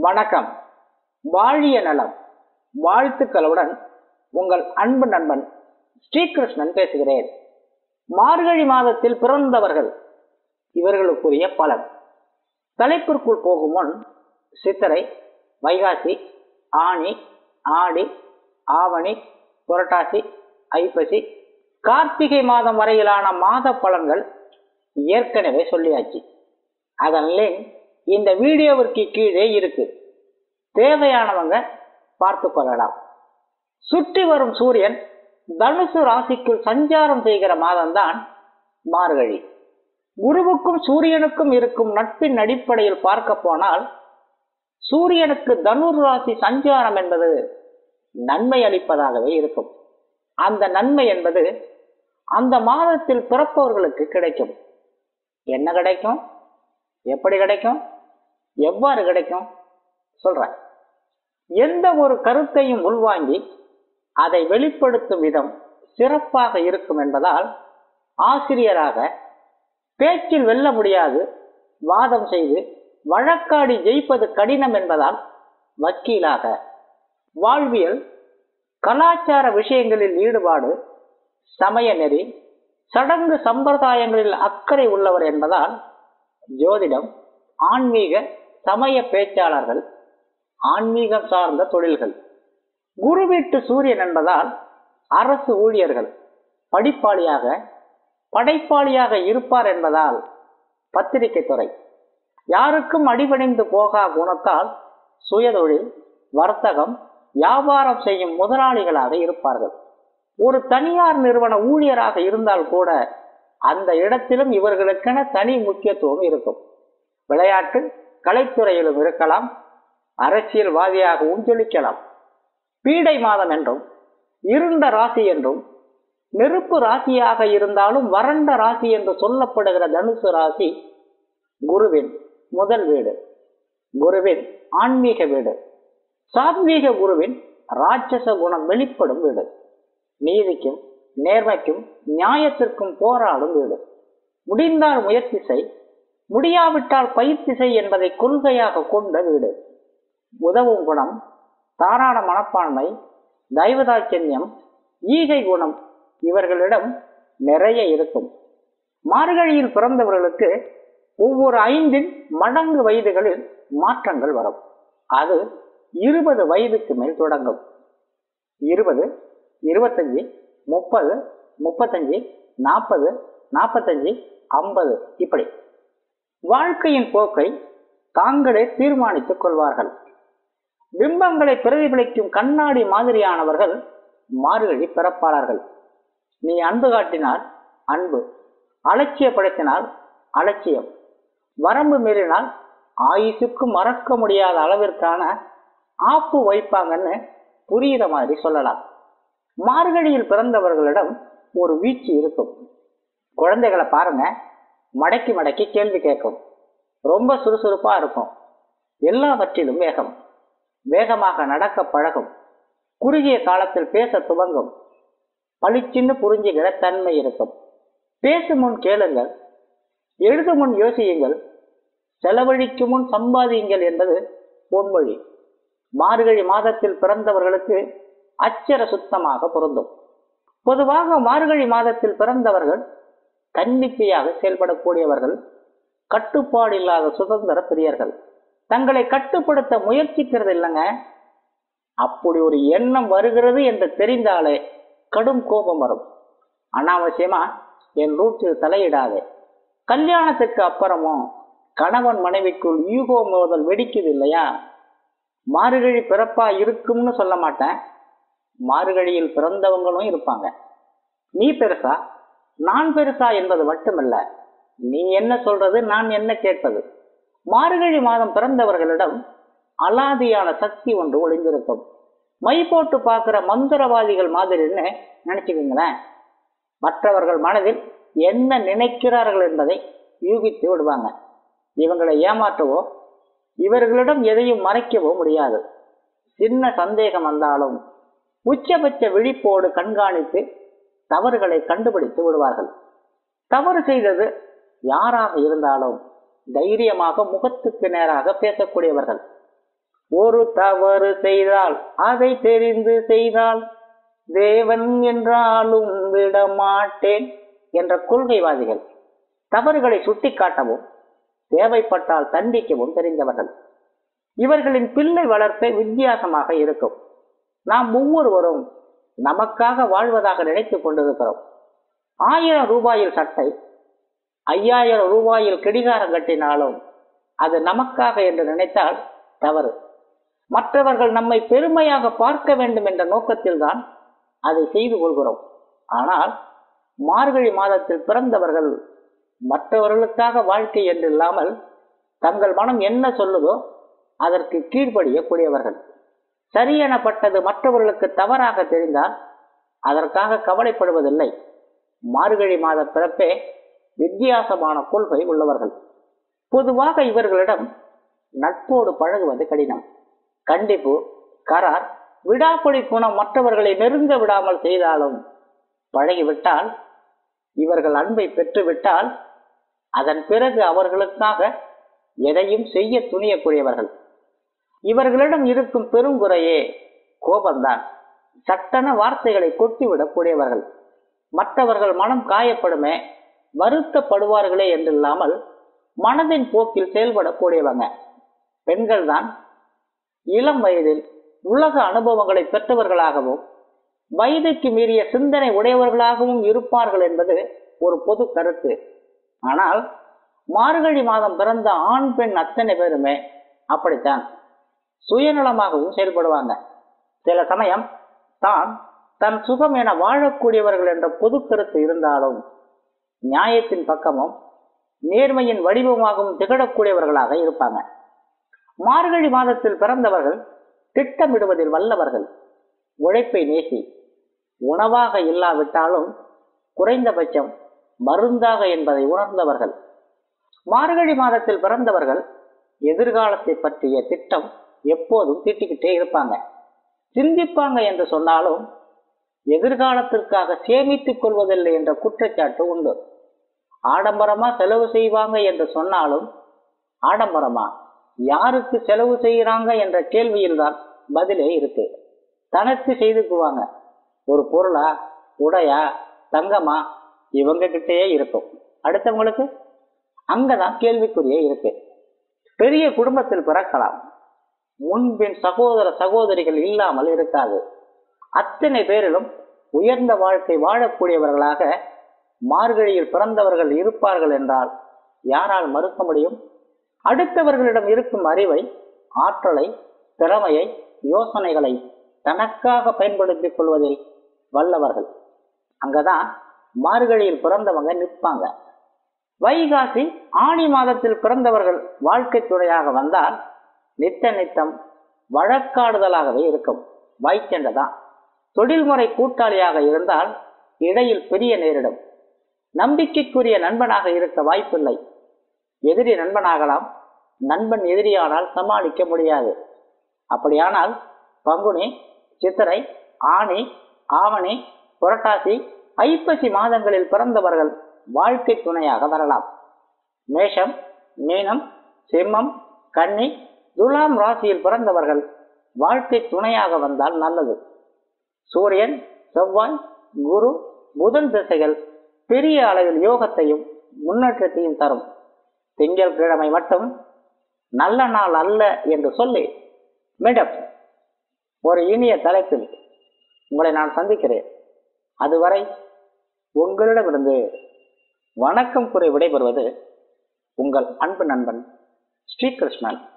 வணக்கம் வாழிய நலம் வாழ்த்துக்களுடன் உங்கள் அன்பு நண்பன் ஸ்ரீகிருஷ்ணன் பேசுகிறேன் மார்கழி மாதத்தில் பிறந்தவர்கள் இவர்களுக்குரிய பலன் தலைப்பிற்குள் போகும் முன் சித்திரை வைகாசி ஆனி ஆடி ஆவணி புரட்டாசி ஐப்பசி கார்த்திகை மாதம் வரையிலான மாத பலன்கள் ஏற்கனவே சொல்லியாச்சு அதன் லிங்க் இந்த வீடியோவிற்கு கீழே இருக்கு தேவையானவங்க பார்த்து கொள்ளலாம் சுற்றி வரும் சூரியன் தனுசு ராசிக்குள் சஞ்சாரம் செய்கிற மாதம்தான் மார்கழி குருவுக்கும் சூரியனுக்கும் இருக்கும் நட்பின் அடிப்படையில் பார்க்க போனால் சூரியனுக்கு தனுர் ராசி சஞ்சாரம் என்பது நன்மை அளிப்பதாகவே இருக்கும் அந்த நன்மை என்பது அந்த மாதத்தில் பிறப்பவர்களுக்கு கிடைக்கும் என்ன கிடைக்கும் எப்படி கிடைக்கும் எவ்வாறு கிடைக்கும் சொல்றேன் எந்த ஒரு கருத்தையும் உள்வாங்கி அதை வெளிப்படுத்தும் விதம் சிறப்பாக இருக்கும் என்பதால் ஆசிரியராக பேச்சில் வெல்ல முடியாது வாதம் செய்து வழக்காடி ஜெயிப்பது கடினம் என்பதால் வக்கீலாக வாழ்வியல் கலாச்சார விஷயங்களில் ஈடுபாடு சமய நெறி சடங்கு சம்பிரதாயங்களில் அக்கறை உள்ளவர் என்பதால் ஜோதிடம் ஆன்மீக சமய பேச்சாளர்கள் ஆன்மீகம் சார்ந்த தொழில்கள் குரு வீட்டு சூரியன் என்பதால் அரசு ஊழியர்கள் படிப்பாளியாக படைப்பாளியாக இருப்பார் என்பதால் பத்திரிகை துறை யாருக்கும் அடிபணிந்து போகா குணத்தால் சுயதொழில் வர்த்தகம் வியாபாரம் செய்யும் முதலாளிகளாக இருப்பார்கள் ஒரு தனியார் நிறுவன ஊழியராக இருந்தால் கூட அந்த இடத்திலும் இவர்களுக்கென தனி முக்கியத்துவம் இருக்கும் விளையாட்டு கலைத்துறையிலும் இருக்கலாம் அரசியல்வாதியாகவும் ஜொலிக்கலாம் பீடை மாதம் என்றும் இருண்ட ராசி என்றும் நெருப்பு ராசியாக இருந்தாலும் வறண்ட ராசி என்று சொல்லப்படுகிற தனுசு ராசி குருவின் முதல் வீடு குருவின் ஆன்மீக வீடு சாத்வீக குருவின் ராட்சச குணம் வெளிப்படும் வீடு நீதிக்கும் நேர்மைக்கும் நியாயத்திற்கும் போராடும் வீடு முடிந்தால் முயற்சி செய் முடியாவிட்டால் பயிற்சி செய் என்பதை கொள்கையாக கொண்ட வீடு உதவும் குணம் தாராள மனப்பான்மை தெய்வதாட்சண்யம் ஈகை குணம் இவர்களிடம் நிறைய இருக்கும் மார்கழியில் பிறந்தவர்களுக்கு ஒவ்வொரு ஐந்தின் மடங்கு வயதுகளில் மாற்றங்கள் வரும் அது இருபது வயதுக்கு மேல் தொடங்கும் இருபது இருபத்தஞ்சு முப்பது முப்பத்தஞ்சு நாற்பது நாற்பத்தஞ்சு ஐம்பது இப்படி வாழ்க்கையின் போக்கை தாங்களே தீர்மானித்துக் கொள்வார்கள் பிம்பங்களை பிரதிபலிக்கும் கண்ணாடி மாதிரியானவர்கள் மார்கழி பிறப்பாளர்கள் நீ அன்பு காட்டினால் அன்பு அலட்சியப்படுத்தினால் அலட்சியம் வரம்பு மீறினால் ஆயுசுக்கு மறக்க முடியாத அளவிற்கான ஆப்பு வைப்பாங்கன்னு புரியுற மாதிரி சொல்லலாம் மார்கழியில் பிறந்தவர்களிடம் ஒரு வீச்சு இருக்கும் குழந்தைகளை பாருங்க மடக்கி மடக்கி கேள்வி கேட்கும் ரொம்ப சுறுசுறுப்பா இருக்கும் எல்லாவற்றிலும் வேகம் வேகமாக நடக்க பழகும் குறுகிய காலத்தில் பேச துவங்கும் பளிச்சின்னு புரிஞ்சுகிற தன்மை இருக்கும் பேசும் முன் கேளுங்கள் எழுது முன் யோசியுங்கள் செலவழிக்கும் முன் சம்பாதியுங்கள் என்பது பொன்மொழி மார்கழி மாதத்தில் பிறந்தவர்களுக்கு அச்சர சுத்தமாக பொருந்தும் பொதுவாக மார்கழி மாதத்தில் பிறந்தவர்கள் தன்னிச்சையாக செயல்படக்கூடியவர்கள் கட்டுப்பாடு இல்லாத சுதந்திர பிரியர்கள் தங்களை கட்டுப்படுத்த முயற்சிக்கிறது இல்லைங்க அப்படி ஒரு எண்ணம் வருகிறது என்று தெரிந்தாலே கடும் கோபம் வரும் அனாவசியமா என் ரூட்டில் தலையிடாதே கல்யாணத்துக்கு அப்புறமும் கணவன் மனைவிக்குள் யூகோ மோதல் வெடிக்குது இல்லையா மார்கழி பிறப்பா இருக்கும்னு சொல்ல மாட்டேன் மார்கழியில் பிறந்தவங்களும் இருப்பாங்க நீ பெருசா நான் பெருசா என்பது மட்டுமல்ல நீ என்ன சொல்றது நான் என்ன கேட்பது மார்கழி மாதம் பிறந்தவர்களிடம் அலாதியான சக்தி ஒன்று ஒளிந்திருக்கும் மை போட்டு பார்க்கிற மந்திரவாதிகள் மாதிரின்னு நினைச்சுக்கீங்களேன் மற்றவர்கள் மனதில் என்ன நினைக்கிறார்கள் என்பதை யூகித்து விடுவாங்க இவங்களை ஏமாற்றவோ இவர்களிடம் எதையும் மறைக்கவோ முடியாது சின்ன சந்தேகம் வந்தாலும் உச்சபட்ச விழிப்போடு கண்காணித்து தவறுகளை கண்டுபிடித்து விடுவார்கள் தவறு செய்தது யாராக இருந்தாலும் தைரியமாக முகத்துக்கு நேராக பேசக்கூடியவர்கள் ஒரு தவறு செய்தால் அதை தெரிந்து செய்தால் தேவன் என்றாலும் விடமாட்டேன் என்ற கொள்கைவாதிகள் தவறுகளை சுட்டிக்காட்டவும் தேவைப்பட்டால் தண்டிக்கவும் தெரிந்தவர்கள் இவர்களின் பிள்ளை வளர்ப்பை வித்தியாசமாக இருக்கும் நாம் ஒவ்வொருவரும் நமக்காக வாழ்வதாக நினைத்துக் கொண்டிருக்கிறோம் ஆயிரம் ரூபாயில் சட்டை ஐயாயிரம் ரூபாயில் கடிகாரம் கட்டினாலும் அது நமக்காக என்று நினைத்தால் தவறு மற்றவர்கள் நம்மை பெருமையாக பார்க்க வேண்டும் என்ற நோக்கத்தில்தான் அதை செய்து கொள்கிறோம் ஆனால் மார்கழி மாதத்தில் பிறந்தவர்கள் மற்றவர்களுக்காக வாழ்க்கை என்று இல்லாமல் தங்கள் மனம் என்ன சொல்லுதோ அதற்கு கீழ்ப்படியக்கூடியவர்கள் சரி எனப்பட்டது மற்றவர்களுக்கு தவறாக தெரிந்தால் அதற்காக கவலைப்படுவதில்லை மார்கழி மாத பிறப்பே வித்தியாசமான கொள்கை உள்ளவர்கள் பொதுவாக இவர்களிடம் நட்போடு பழகுவது கடினம் கண்டிப்பு கரார் விடாப்பொடி குணம் மற்றவர்களை நெருங்க விடாமல் செய்தாலும் பழகிவிட்டால் இவர்கள் அன்பை பெற்றுவிட்டால் அதன் பிறகு அவர்களுக்காக எதையும் செய்ய துணியக்கூடியவர்கள் இவர்களிடம் இருக்கும் பெருங்குறையே கோபம்தான் சட்டன வார்த்தைகளை கொட்டிவிடக்கூடியவர்கள் மற்றவர்கள் மனம் காயப்படுமே வருத்தப்படுவார்களே என்றில்லாமல் மனதின் போக்கில் செயல்படக்கூடியவங்க பெண்கள் தான் இளம் வயதில் உலக அனுபவங்களை பெற்றவர்களாகவும் வயதுக்கு மீறிய சிந்தனை உடையவர்களாகவும் இருப்பார்கள் என்பது ஒரு பொது கருத்து ஆனால் மார்கழி மாதம் பிறந்த ஆண் பெண் அத்தனை பேருமே அப்படித்தான் சுயநலமாகவும் செயல்படுவாங்க சில சமயம் தான் தன் சுகம் என வாழக்கூடியவர்கள் என்ற பொது கருத்து இருந்தாலும் நியாயத்தின் பக்கமும் நேர்மையின் வடிவமாகவும் திகழக்கூடியவர்களாக இருப்பாங்க மார்கழி மாதத்தில் பிறந்தவர்கள் திட்டமிடுவதில் வல்லவர்கள் உழைப்பை நேசி உணவாக இல்லாவிட்டாலும் குறைந்தபட்சம் மருந்தாக என்பதை உணர்ந்தவர்கள் மார்கழி மாதத்தில் பிறந்தவர்கள் எதிர்காலத்தை பற்றிய திட்டம் எப்போதும் தீட்டிக்கிட்டே இருப்பாங்க சிந்திப்பாங்க என்று சொன்னாலும் எதிர்காலத்திற்காக சேமித்துக் கொள்வதில்லை என்ற குற்றச்சாட்டு உண்டு ஆடம்பரமா செலவு செய்வாங்க என்று சொன்னாலும் ஆடம்பரமா யாருக்கு செலவு செய்யறாங்க என்ற கேள்வியில்தான் பதிலே இருக்கு தனக்கு செய்துக்குவாங்க ஒரு பொருளா உடையா தங்கமா இவங்க கிட்டேயே இருக்கும் அடுத்தவங்களுக்கு அங்கதான் கேள்விக்குரிய இருக்கு பெரிய குடும்பத்தில் பிறக்கலாம் முன்பின் சகோதர சகோதரிகள் இல்லாமல் இருக்காது அத்தனை பேரிலும் உயர்ந்த வாழ்க்கை வாழக்கூடியவர்களாக மார்கழியில் பிறந்தவர்கள் இருப்பார்கள் என்றால் யாரால் மறுக்க முடியும் அடுத்தவர்களிடம் இருக்கும் அறிவை ஆற்றலை திறமையை யோசனைகளை தனக்காக பயன்படுத்திக் கொள்வதில் வல்லவர்கள் அங்கதான் மார்கழியில் பிறந்தவங்க நிற்பாங்க வைகாசி ஆணி மாதத்தில் பிறந்தவர்கள் வாழ்க்கை துணையாக வந்தால் நித்த நித்தம் வழக்காடுதலாகவே இருக்கும் வாய்ச்சென்றதான் தொழில்முறை கூட்டாளியாக இருந்தால் இடையில் பெரிய நேரிடும் நம்பிக்கைக்குரிய நண்பனாக இருக்க வாய்ப்பில்லை எதிரி நண்பனாகலாம் நண்பன் எதிரியானால் சமாளிக்க முடியாது அப்படியானால் பங்குனி சித்திரை ஆணி ஆவணி புரட்டாசி ஐப்பசி மாதங்களில் பிறந்தவர்கள் வாழ்க்கை துணையாக வரலாம் மேஷம் மீனம் சிம்மம் கன்னி துலாம் ராசியில் பிறந்தவர்கள் வாழ்க்கை துணையாக வந்தால் நல்லது சூரியன் செவ்வாய் குரு புதன் திசைகள் பெரிய அளவில் யோகத்தையும் முன்னேற்றத்தையும் தரும் திங்கள் கிழமை மட்டும் நல்ல நாள் அல்ல என்று சொல்லி மீண்டும் ஒரு இனிய தலைப்பில் உங்களை நான் சந்திக்கிறேன் அதுவரை உங்களிடமிருந்து வணக்கம் கூறி விடைபெறுவது உங்கள் அன்பு நண்பன் ஸ்ரீகிருஷ்ணன்